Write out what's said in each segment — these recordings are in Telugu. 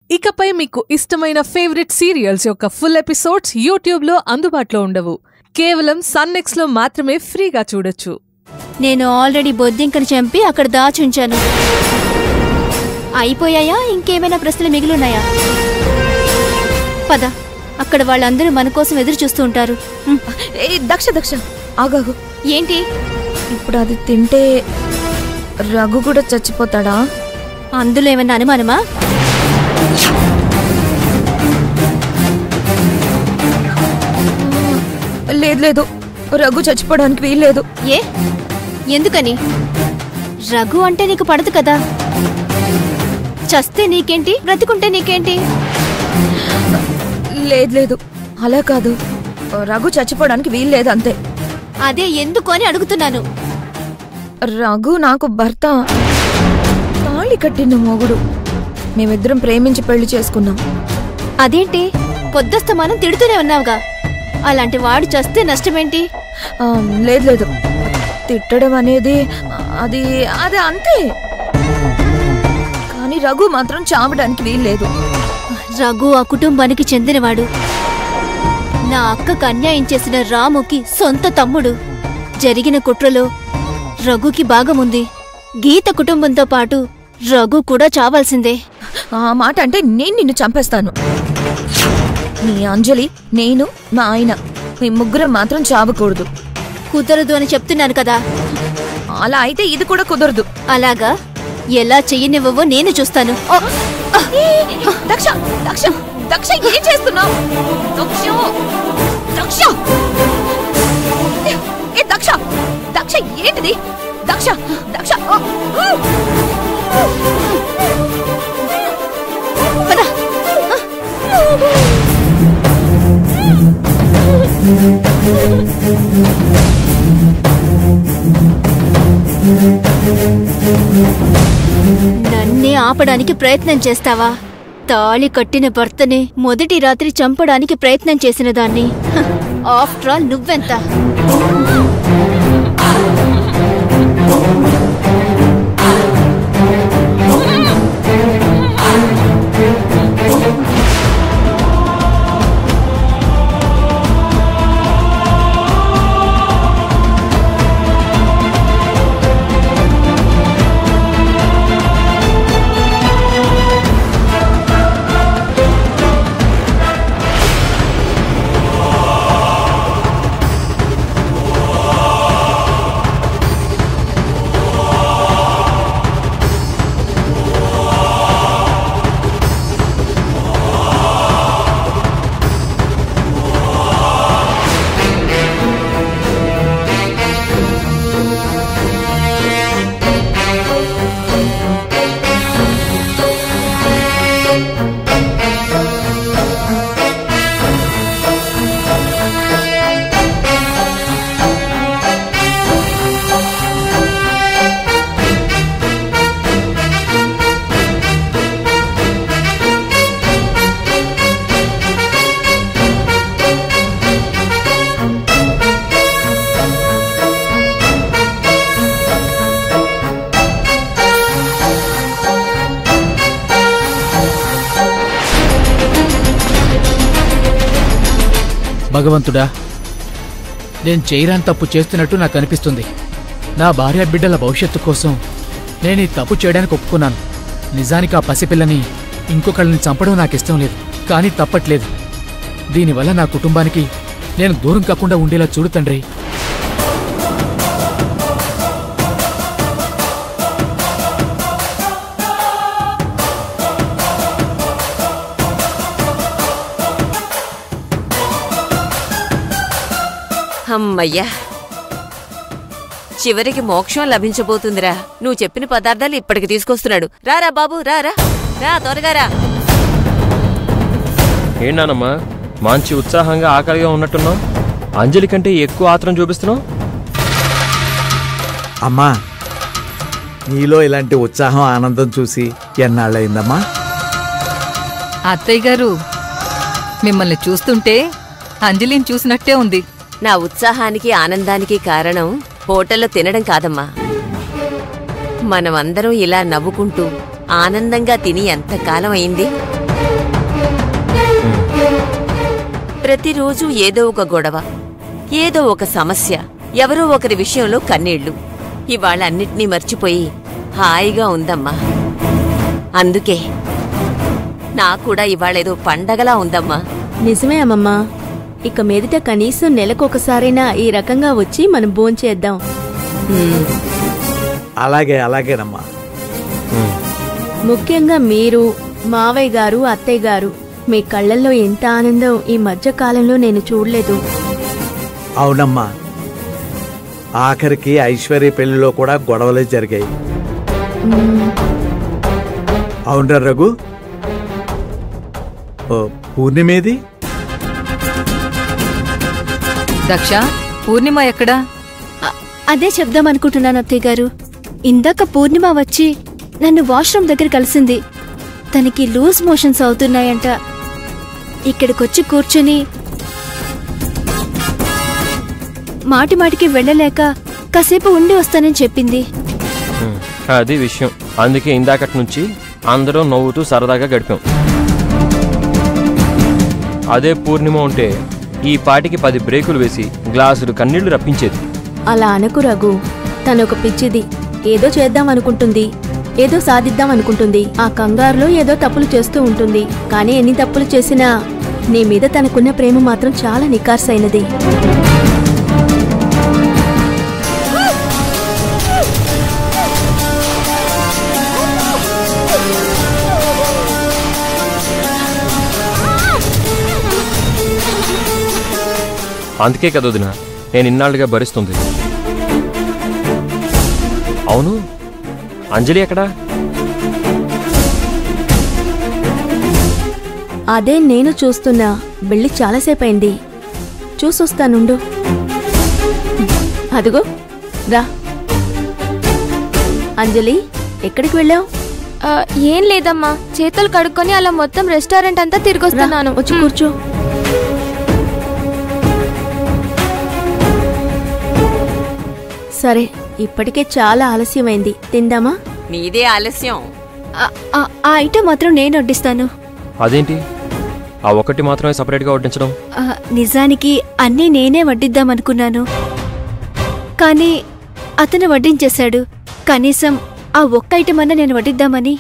ఇకపై మీకు ఇష్టమైన ఫేవరెట్ సీరియల్స్ యొక్క ఫుల్ ఎపిసోడ్స్ యూట్యూబ్లో అందుబాటులో ఉండవు కేవలం సన్నెక్స్లో మాత్రమే ఫ్రీగా చూడొచ్చు నేను ఆల్రెడీ బొద్దింకను చంపి అక్కడ దాచుంచాను అయిపోయాయా ఇంకేమైనా ప్రశ్నలు మిగిలిన్నాయా పద అక్కడ వాళ్ళందరూ మన కోసం ఎదురు చూస్తూ ఉంటారు ఉమ్, ఏ దక్ష దక్ష ఆగాగు ఏంటి ఇప్పుడు అది తింటే రఘు కూడా చచ్చిపోతాడా అందులో ఏమన్నా అనుమానమా లేదు లేదు రఘు చచ్చిపోవడానికి వీల్లేదు ఏ ఎందుకని రఘు అంటే నీకు పడదు కదా చస్తే నీకేంటి బ్రతికుంటే నీకేంటి లేదు లేదు అలా కాదు రఘు చచ్చిపోవడానికి వీల్లేదు అంతే అదే ఎందుకు అని అడుగుతున్నాను రఘు నాకు భర్త తాళి కట్టిన మొగుడు మేమిద్దరం ప్రేమించి పెళ్లి చేసుకున్నాం అదేంటి పొద్దస్తమానం తిడుతూనే ఉన్నావుగా అలాంటి వాడు చస్తే నష్టమేంటి ఆ, లేదు లేదు తిట్టడం అనేది అది అది అంతే కానీ రఘు మాత్రం చావడానికి వీల్లేదు రఘు ఆ కుటుంబానికి చెందినవాడు నా అక్కకు అన్యాయం చేసిన రాముకి సొంత తమ్ముడు జరిగిన కుట్రలో రఘుకి భాగముంది గీత కుటుంబంతో పాటు రఘు కూడా చావాల్సిందే ఆ మాట అంటే నేను నిన్ను చంపేస్తాను నీ అంజలి నేను మా ఆయన ఈ ముగ్గురం మాత్రం చావకూడదు కుదరదు అని చెప్తున్నాను కదా అలా అయితే ఇది కూడా కుదరదు అలాగా ఎలా చెయ్యనివ్వవో నేను చూస్తాను ఓ, ఏ, దక్ష దక్ష దక్ష ఏం చేస్తున్నావు దక్ష దక్ష ఏ, ఏ దక్ష దక్ష ఏంటిది దక్ష దక్ష ఓ, ఓ. పద. నన్నే ఆపడానికి ప్రయత్నం చేస్తావా తాళి కట్టిన భర్తని మొదటి రాత్రి చంపడానికి ప్రయత్నం చేసిన దాన్ని ఆఫ్టర్ ఆల్ నువ్వెంత భగవంతుడా నేను చేయరాని తప్పు చేస్తున్నట్టు నాకు అనిపిస్తుంది నా భార్య బిడ్డల భవిష్యత్తు కోసం నేను ఈ తప్పు చేయడానికి ఒప్పుకున్నాను నిజానికి ఆ పసిపిల్లని ఇంకొకళ్ళని చంపడం నాకు ఇష్టం లేదు కానీ తప్పట్లేదు దీనివల్ల నా కుటుంబానికి నేను దూరం కాకుండా ఉండేలా చూడు తండ్రి అమ్మయ్యా చివరికి మోక్షం లభించబోతుందిరా నువ్వు చెప్పిన పదార్థాలు ఇప్పటికి తీసుకొస్తున్నాడు రారా బాబు రారా రా త్వరగా రా ఏంటన్నమ్మా మంచి ఉత్సాహంగా ఆకలిగా ఉన్నట్టున్నావు అంజలి కంటే ఎక్కువ ఆత్రం చూపిస్తున్నావు అమ్మా నీలో ఇలాంటి ఉత్సాహం ఆనందం చూసి ఎన్నాళ్ళయిందమ్మా అత్తయ్య గారు మిమ్మల్ని చూస్తుంటే అంజలిని చూసినట్టే ఉంది నా ఉత్సాహానికి ఆనందానికి కారణం హోటల్లో తినడం కాదమ్మా మనమందరం ఇలా నవ్వుకుంటూ ఆనందంగా తిని ఎంతకాలం అయింది ప్రతిరోజు ఏదో ఒక గొడవ ఏదో ఒక సమస్య ఎవరో ఒకరి విషయంలో కన్నీళ్లు ఇవాళ అన్నిటినీ మర్చిపోయి హాయిగా ఉందమ్మా అందుకే నాకు కూడా ఇవాళేదో పండగలా ఉందమ్మా నిజమే అమ్మమ్మా ఇక మీదట కనీసం నెలకొకసారైనా ఈ రకంగా వచ్చి మనం భోంచేద్దాం అలాగే అలాగేనమ్మా ముఖ్యంగా మీరు మావయ్య గారు అత్తయ్య గారు మీ కళ్ళల్లో ఎంత ఆనందం ఈ మధ్య కాలంలో నేను చూడలేదు అవునమ్మా ఆఖరికి ఐశ్వర్య పెళ్లిలో కూడా గొడవలే జరిగాయి అవునరా రఘు ఓ, పూర్ణిమేది దక్ష పూర్ణిమ ఎక్కడా అ- అదే చెప్దామనుకుంటున్నాను అత్తయ్య గారు ఇందాక పూర్ణిమ వచ్చి నన్ను వాష్రూమ్ దగ్గర కలిసింది తనకి లూజ్ మోషన్స్ అవుతున్నాయంట ఇక్కడికొచ్చి కూర్చుని మాటి మాటికి వెళ్ళలేక కాసేపు ఉండి వస్తానని చెప్పింది ఉమ్, అది విషయం అందుకే ఇందాకటి నుంచి అందరం నవ్వుతూ సరదాగా గడిపాం అదే పూర్ణిమ ఉంటే ఈ పాటికి పది బ్రేకులు వేసి గ్లాసులు కన్నీళ్లు రప్పించేది అలా అనకు రఘు తనొక పిచ్చిది ఏదో చేద్దాం అనుకుంటుంది ఏదో సాధిద్దాం అనుకుంటుంది ఆ కంగారులో ఏదో తప్పులు చేస్తూ ఉంటుంది కానీ ఎన్ని తప్పులు చేసినా నీ మీద తనకున్న ప్రేమ మాత్రం చాలా నికార్సైనది అందుకే కదా వదిన నేను ఇన్నాళ్ళుగా భరిస్తుంది అవును అంజలి ఎక్కడా అదే నేను చూస్తున్నా వెళ్ళి చాలాసేపైంది చూసొస్తానుండు అదిగో రా అంజలి ఎక్కడికి వెళ్ళావు ఆ, ఏం లేదమ్మా చేతులు కడుక్కొని అలా మొత్తం రెస్టారెంట్ అంతా తిరిగొస్తున్నాను వచ్చి కూర్చో సరే ఇప్పటికే చాలా ఆలస్యమైంది తిందామా నీదే ఆలస్యం ఆ- ఆ- ఆ ఐటెం మాత్రం నేను వడ్డిస్తాను అదేంటి ఆ ఒకటి మాత్రమే సపరేట్గా వడ్డించడం ఆ, నిజానికి అన్నీ నేనే వడ్డిద్దామనుకున్నాను కానీ అతను వడ్డించేశాడు కనీసం ఆ ఒక్క ఐటెం అన్నా నేను వడ్డిద్దామని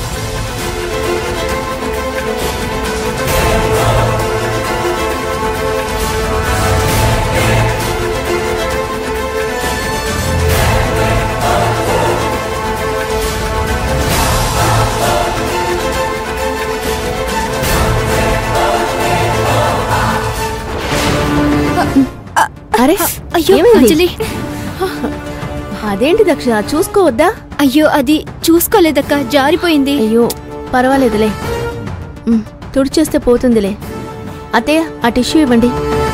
అరే అయ్యో ఏమైంది? అంజలి అదేంటి దక్ష చూసుకోవద్దా అయ్యో అది చూసుకోలేదక్క జారిపోయింది అయ్యో పర్వాలేదులే ఉమ్, తుడిచేస్తే పోతుందిలే అత్తయ్య ఆ టిష్యూ ఇవ్వండి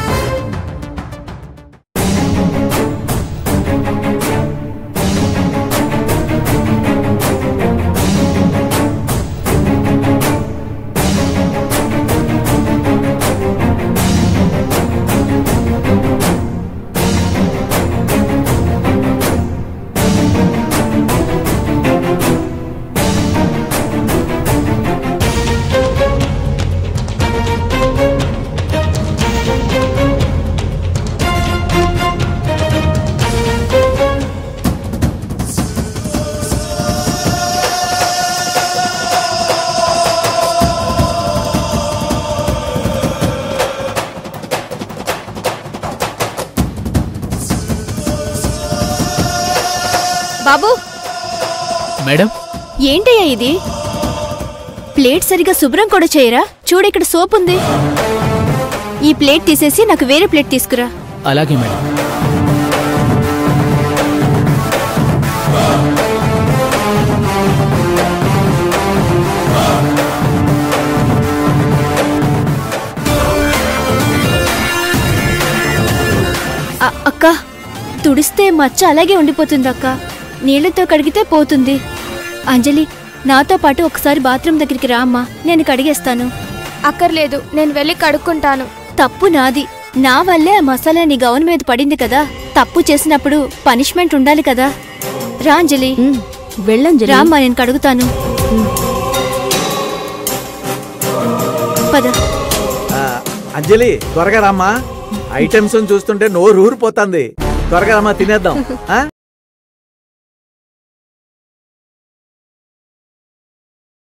బాబు మేడం ఏంటయ్యా ఇది ప్లేట్ సరిగా శుభ్రం కూడా చేయరా చూడు ఇక్కడ సోప్ ఉంది ఈ ప్లేట్ తీసేసి నాకు వేరే ప్లేట్ తీసుకురా అలాగే మేడం అ- అక్క తుడిస్తే మచ్చ అలాగే ఉండిపోతుంది అక్క నీళ్లతో కడిగితే పోతుంది అంజలి నాతో పాటు ఒకసారి బాత్రూమ్ దగ్గరికి రా అమ్మా నేను కడిగేస్తాను అక్కర్లేదు నేను వెళ్ళి కడుక్కుంటాను తప్పు నాది నా వల్లే ఆ మసాలా నీ గౌన్ మీద పడింది కదా తప్పు చేసినప్పుడు పనిష్మెంట్ ఉండాలి కదా రా అంజలి ఉమ్, వెళ్ళంజలి రామ్మా నేను కడుగుతాను పద ఆ, అంజలి త్వరగా రామ్మా ఐటమ్స్ చూస్తుంటే నోరు ఊరిపోతుంది త్వరగా రామ్మా తినేద్దాం ఆ?